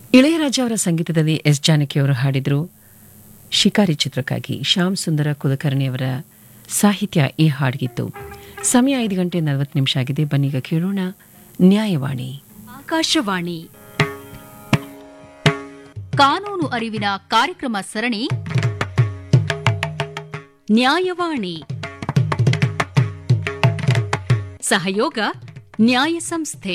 ಇಳೆಯರಾಜ ಅವರ ಸಂಗೀತದಲ್ಲಿ ಎಸ್ ಜಾನಕಿಯವರು ಹಾಡಿದರು ಶಿಕಾರಿ ಚಿತ್ರಕ್ಕಾಗಿ ಶ್ಯಾಮ್ ಸುಂದರ ಕುಲಕರ್ಣಿಯವರ ಸಾಹಿತ್ಯ ಈ ಹಾಡಿಗಿತ್ತು ಸಮಯ ಐದು ಗಂಟೆ ನಲವತ್ತು ನಿಮಿಷ ಆಗಿದೆ ಬನ್ನೀಗ ಕೇಳೋಣ ನ್ಯಾಯವಾಣಿ ಆಕಾಶವಾಣಿ ಕಾನೂನು ಅರಿವಿನ ಕಾರ್ಯಕ್ರಮ ಸರಣಿ ನ್ಯಾಯವಾಣಿ ಸಹಯೋಗ ನ್ಯಾಯ ಸಂಸ್ಥೆ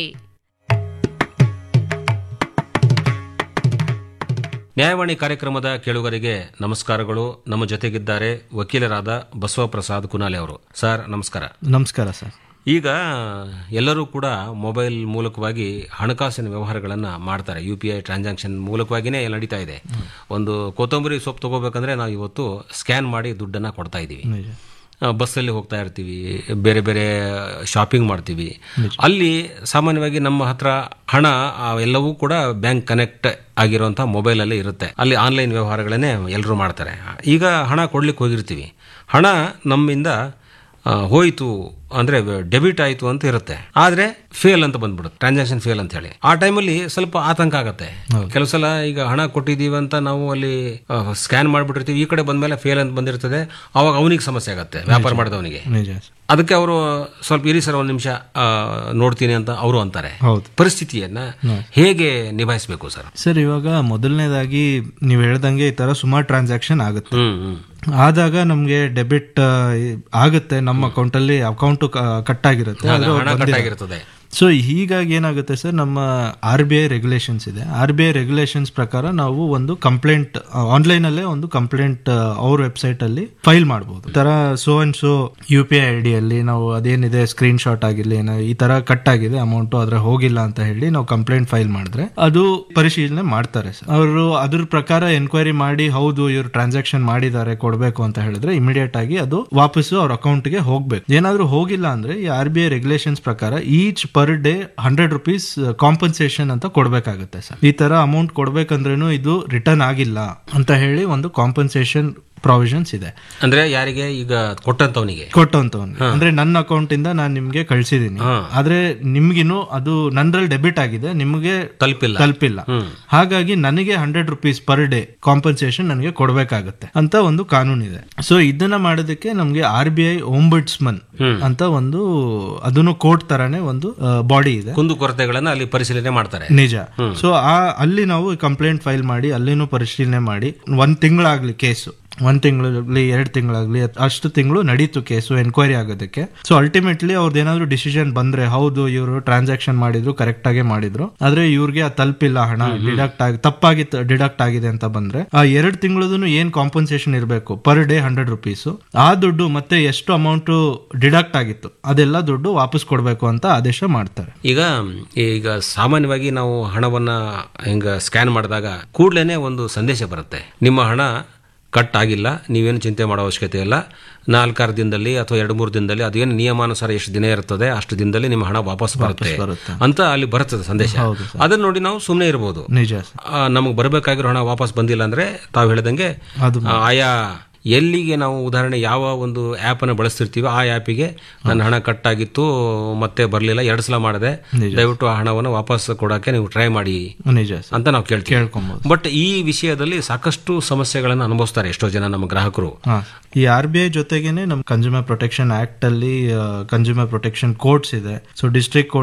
ನ್ಯಾಯವಾಣಿ ಕಾರ್ಯಕ್ರಮದ ಕೇಳುಗರಿಗೆ ನಮಸ್ಕಾರಗಳು ನಮ್ಮ ಜೊತೆಗಿದ್ದಾರೆ ವಕೀಲರಾದ ಬಸವಪ್ರಸಾದ್ ಕುನಾಲೆ ಅವರು ಸರ್ ನಮಸ್ಕಾರ ನಮಸ್ಕಾರ ಸರ್ ಈಗ ಎಲ್ಲರೂ ಕೂಡ ಮೊಬೈಲ್ ಮೂಲಕವಾಗಿ ಹಣಕಾಸಿನ ವ್ಯವಹಾರಗಳನ್ನು ಮಾಡ್ತಾರೆ ಯು ಪಿ ಐ ಟ್ರಾನ್ಸಾಕ್ಷನ್ ಮೂಲಕವಾಗಿಯೇ ನಡೀತಾ ಇದೆ ಒಂದು ಕೊತ್ತಂಬರಿ ಸೊಪ್ಪು ತಗೋಬೇಕಂದ್ರೆ ನಾವು ಇವತ್ತು ಸ್ಕ್ಯಾನ್ ಮಾಡಿ ದುಡ್ಡನ್ನು ಕೊಡ್ತಾ ಇದ್ದೀವಿ ನಿಜ ಆ, ಬಸ್ಸಲ್ಲಿ ಹೋಗ್ತಾ ಇರ್ತೀವಿ ಬೇರೆ ಬೇರೆ ಶಾಪಿಂಗ್ ಮಾಡ್ತೀವಿ ಅಲ್ಲಿ ಸಾಮಾನ್ಯವಾಗಿ ನಮ್ಮ ಹತ್ರ ಹಣ ಆ, ಎಲ್ಲವೂ ಕೂಡ ಬ್ಯಾಂಕ್ ಕನೆಕ್ಟ್ ಆಗಿರುವಂಥ ಮೊಬೈಲಲ್ಲಿ ಇರುತ್ತೆ ಅಲ್ಲಿ ಆನ್ಲೈನ್ ವ್ಯವಹಾರಗಳನ್ನೇ ಎಲ್ಲರೂ ಮಾಡ್ತಾರೆ ಈಗ ಹಣ ಕೊಡ್ಲಿಕ್ಕೆ ಹೋಗಿರ್ತೀವಿ ಹಣ ನಮ್ಮಿಂದ ಆ, ಹೋಯ್ತು ಅಂದ್ರೆ ಡೆಬಿಟ್ ಆಯ್ತು ಅಂತ ಇರುತ್ತೆ ಆದ್ರೆ ಫೇಲ್ ಅಂತ ಬಂದ್ಬಿಡುತ್ತೆ ಟ್ರಾನ್ಸಾಕ್ಷನ್ ಫೇಲ್ ಅಂತ ಹೇಳಿ ಆ ಟೈಮಲ್ಲಿ ಸ್ವಲ್ಪ ಆತಂಕ ಆಗುತ್ತೆ ಕೆಲವು ಸಲ ಈಗ ಹಣ ಕೊಟ್ಟಿದೀವಿ ಅಂತ ನಾವು ಅಲ್ಲಿ ಸ್ಕ್ಯಾನ್ ಮಾಡ್ಬಿಟ್ಟಿರ್ತೀವಿ ಈ ಕಡೆ ಬಂದ್ಮೇಲೆ ಫೇಲ್ ಅಂತ ಬಂದಿರ್ತದೆ ಅವಾಗ ಅವನಿಗೆ ಸಮಸ್ಯೆ ಆಗುತ್ತೆ ವ್ಯಾಪಾರ ಮಾಡಿದವನಿಗೆ ನಿಜ ಸರ್. ಅದಕ್ಕೆ ಅವರು ಸ್ವಲ್ಪ ಇರಿ ಸರ್ ಒಂದು ನಿಮಿಷ ನೋಡ್ತೀನಿ ಅಂತ ಅವರು ಅಂತಾರೆ ಹೌದು ಪರಿಸ್ಥಿತಿಯನ್ನ ಹೇಗೆ ನಿಭಾಯಿಸಬೇಕು ಸರ್ ಸರ್ ಇವಾಗ ಮೊದಲನೇದಾಗಿ ನೀವು ಹೇಳ್ದಂಗೆ ಈ ತರ ಸುಮಾರು ಟ್ರಾನ್ಸಾಕ್ಷನ್ ಆಗುತ್ತೆ ಹ್ಮ್ ಹ್ಮ್ ಆದಾಗ ನಮ್ಗೆ ಡೆಬಿಟ್ ಆಗುತ್ತೆ ನಮ್ಮ ಅಕೌಂಟ್ ಅಲ್ಲಿ ಅಕೌಂಟ್ ಕಟ್ ಆಗಿರುತ್ತೆ ಆದ್ರೆ ಅವ್ರು ಹಣ ಬಂದಿರಲ್ಲ. ಕಟ್ಟಾಗಿರ್ತದೆ ಸೊ ಹೀಗಾಗಿ ಏನಾಗುತ್ತೆ ಸರ್ ನಮ್ಮ ಆರ್ ಬಿ ಐ ರೆಗ್ಯುಲೇಷನ್ಸ್ ಇದೆ ಆರ್ ಬಿ ಐ ರೆಗ್ಯುಲೇಷನ್ಸ್ ಪ್ರಕಾರ ನಾವು ಒಂದು ಕಂಪ್ಲೇಂಟ್ ಆನ್ಲೈನ್ ಅಲ್ಲೇ ಒಂದು ಕಂಪ್ಲೇಂಟ್ ಅವ್ರ ವೆಬ್ಸೈಟ್ ಅಲ್ಲಿ ಫೈಲ್ ಮಾಡಬಹುದು ತರ so and so U P I I D ಅಲ್ಲಿ ನಾವು ಅದೇನಿದೆ ಸ್ಕ್ರೀನ್ ಶಾಟ್ ಆಗಿರ್ಲಿ ಏನೋ ಈ ತರ ಕಟ್ ಆಗಿದೆ ಅಮೌಂಟ್ ಅದ್ರ ಹೋಗಿಲ್ಲ ಅಂತ ಹೇಳಿ ನಾವು ಕಂಪ್ಲೇಂಟ್ ಫೈಲ್ ಮಾಡಿದ್ರೆ ಅದು ಪರಿಶೀಲನೆ ಮಾಡ್ತಾರೆ ಸರ್ ಅವರು ಅದ್ರ ಪ್ರಕಾರ ಎನ್ಕ್ವೈರಿ ಮಾಡಿ ಹೌದು ಇವ್ರು ಟ್ರಾನ್ಸಾಕ್ಷನ್ ಮಾಡಿದ್ದಾರೆ ಕೊಡಬೇಕು ಅಂತ ಹೇಳಿದ್ರೆ ಇಮಿಡಿಯೇಟ್ ಆಗಿ ಅದು ವಾಪಸ್ಸು ಅವ್ರ ಅಕೌಂಟ್ಗೆ ಹೋಗ್ಬೇಕು ಏನಾದ್ರೂ ಹೋಗಿಲ್ಲ ಅಂದ್ರೆ ಈ ಆರ್ ಬಿ ಐ ರೆಗ್ಯುಲೇಷನ್ಸ್ ಪ್ರಕಾರ each per day hundred rupees compensation ಅಂತ ಕೊಡ್ಬೇಕಾಗುತ್ತೆ ಸರ್ ಈ ತರ ಅಮೌಂಟ್ ಕೊಡ್ಬೇಕಂದ್ರೂ ಇದು ರಿಟರ್ನ್ ಆಗಿಲ್ಲ ಅಂತ ಹೇಳಿ ಒಂದು ಕಾಂಪನ್ಸೇಷನ್ ಪ್ರಾವಿಷನ್ಸ್ ಇದೆ ಅಂದ್ರೆ ಯಾರಿಗೆ ಈಗ ಕೊಟ್ಟಂತವನಿಗೆ ಕೊಟ್ಟಂತವನ್ಗೆ ಅಂದ್ರೆ ನನ್ನ ಅಕೌಂಟ್ ಇಂದ ನಾನು ನಿಮ್ಗೆ ಕಳ್ಸಿದೀನಿ ಆದ್ರೆ ನಿಮ್ಗಿನ್ನು ಅದು ನನ್ರಲ್ಲಿ ಡೆಬಿಟ್ ಆಗಿದೆ ನಿಮ್ಗೆ ತಲುಪಿಲ್ಲ ತಲುಪಿಲ್ಲ ಹಾಗಾಗಿ ನನಗೆ hundred rupees per day compensation ನನಗೆ ಕೊಡ್ಬೇಕಾಗತ್ತೆ ಅಂತ ಒಂದು ಕಾನೂನು ಇದೆ ಸೊ ಇದನ್ನ ಮಾಡೋದಕ್ಕೆ ನಮ್ಗೆ ಆರ್ ಬಿ ಐ ಓಂಬಡ್ಸ್ಮನ್ ಅಂತ ಒಂದು ಅದನ್ನು ಕೋರ್ಟ್ ತರಾನೇ ಒಂದು ಬಾಡಿ ಇದೆ ಕುಂದು ಕೊರತೆಗಳನ್ನ ಅಲ್ಲಿ ಪರಿಶೀಲನೆ ಮಾಡ್ತಾರೆ ನಿಜ ಸೊ ಆ ಅಲ್ಲಿ ನಾವು ಕಂಪ್ಲೇಂಟ್ ಫೈಲ್ ಮಾಡಿ ಅಲ್ಲಿನೂ ಪರಿಶೀಲನೆ ಮಾಡಿ ಒಂದ್ ತಿಂಗಳಾಗ್ಲಿ ಕೇಸು ಒಂದ್ ತಿಂಗಳಾಗ್ಲಿ ಎರಡ್ ತಿಂಗಳಾಗ್ಲಿ ಅಷ್ಟು ತಿಂಗಳು ನಡೀತು ಕೇಸು ಎನ್ಕ್ವೈರಿ ಆಗೋದಕ್ಕೆ ಸೊ ಅಲ್ಟಿಮೇಟ್ಲಿ ಅವ್ರದ್ದು ಏನಾದ್ರು ಡಿಸಿಷನ್ ಬಂದ್ರೆ ಹೌದು ಇವರು ಟ್ರಾನ್ಸಾಕ್ಷನ್ ಮಾಡಿದ್ರು ಕರೆಕ್ಟ್ ಆಗೇ ಮಾಡಿದ್ರು ಆದ್ರೆ ಇವ್ರಿಗೆ ಆ ತಲುಪಿಲ್ಲ ಹಣ ಡಿಡಕ್ಟ್ ಆಗಿ ತಪ್ಪಾಗಿ ಡಿಡಕ್ಟ್ ಆಗಿದೆ ಅಂತ ಬಂದ್ರೆ ಆ ಎರಡ್ ತಿಂಗಳದೂ ಏನ್ ಕಾಂಪನ್ಸೇಷನ್ ಇರಬೇಕು ಪರ್ ಡೇ ಹಂಡ್ರೆಡ್ ರುಪೀಸ್ ಆ ದುಡ್ಡು ಮತ್ತೆ ಎಷ್ಟು ಅಮೌಂಟ್ ಡಿಡಕ್ಟ್ ಆಗಿತ್ತು ಅದೆಲ್ಲ ದುಡ್ಡು ವಾಪಸ್ ಕೊಡ್ಬೇಕು ಅಂತ ಆದೇಶ ಮಾಡ್ತಾರೆ ಈಗ ಈಗ ಸಾಮಾನ್ಯವಾಗಿ ನಾವು ಹಣವನ್ನ ಹಿಂಗ ಸ್ಕ್ಯಾನ್ ಮಾಡಿದಾಗ ಕೂಡ್ಲೇನೆ ಒಂದು ಸಂದೇಶ ಬರುತ್ತೆ ನಿಮ್ಮ ಹಣ ಕಟ್ ಆಗಿಲ್ಲ ನೀವೇನು ಚಿಂತೆ ಮಾಡೋ ಅವಶ್ಯಕತೆ ಇಲ್ಲ ನಾಲ್ಕಾರು ದಿನದಲ್ಲಿ ಅಥವಾ ಎರಡು ಮೂರು ದಿನದಲ್ಲಿ ಅದೇನು ನಿಯಮಾನುಸಾರ ಎಷ್ಟು ದಿನ ಇರ್ತದೆ ಅಷ್ಟು ದಿನದಲ್ಲಿ ನಿಮ್ಮ ಹಣ ವಾಪಸ್ ಬರುತ್ತೆ ಅಂತ ಅಲ್ಲಿ ಬರುತ್ತದೆ ಸಂದೇಶ ಅದನ್ನ ನೋಡಿ ನಾವು ಸುಮ್ಮನೆ ಇರಬಹುದು ನಿಜ ಸರ್ ನಮಗೆ ಬರಬೇಕಾಗಿರೋ ಹಣ ವಾಪಸ್ ಬಂದಿಲ್ಲ ಅಂದ್ರೆ ತಾವು ಹೇಳ್ದಂಗೆ ಅದು ಆ, ಆಯಾ ಎಲ್ಲಿಗೆ ನಾವು ಉದಾಹರಣೆ ಯಾವ ಒಂದು ಆ್ಯಪ್ ಅನ್ನು ಬಳಸ್ತಿರ್ತೀವಿ ಆ ಆ್ಯಪಿಗೆ ನನ್ನ ಹಣ ಕಟ್ ಆಗಿತ್ತು ಮತ್ತೆ ಬರಲಿಲ್ಲ ಎರಡು ಸಲ ಮಾಡಿದೆ ದಯವಿಟ್ಟು ಆ ಹಣವನ್ನು ವಾಪಸ್ ಕೊಡೋಕೆ ನೀವು ಟ್ರೈ ಮಾಡಿ ನಿಜ ಸರ್ ಅಂತ ನಾವು ಕೇಳ್ತೀವಿ ಕೇಳ್ಕೊಬಹುದು ಬಟ್ ಈ ವಿಷಯದಲ್ಲಿ ಸಾಕಷ್ಟು ಸಮಸ್ಯೆಗಳನ್ನು ಅನುಭವಿಸ್ತಾರೆ ಎಷ್ಟೋ ಜನ ನಮ್ಮ ಗ್ರಾಹಕರು ಹಾ ಈ ಆರ್ ಬಿ ಐ ಜೊತೆಗೇನೆ ನಮ್ ಕನ್ಸ್ಯೂಮರ್ ಪ್ರೊಟೆಕ್ಷನ್ ಆಕ್ಟ್ ಅಲ್ಲಿ ಕನ್ಸ್ಯೂಮರ್ ಪ್ರೊಟೆಕ್ಷನ್ ಕೋರ್ಟ್ಸ್ ಇದೆ ಸೊ ಡಿಸ್ಟ್ರಿಕ್ಟ್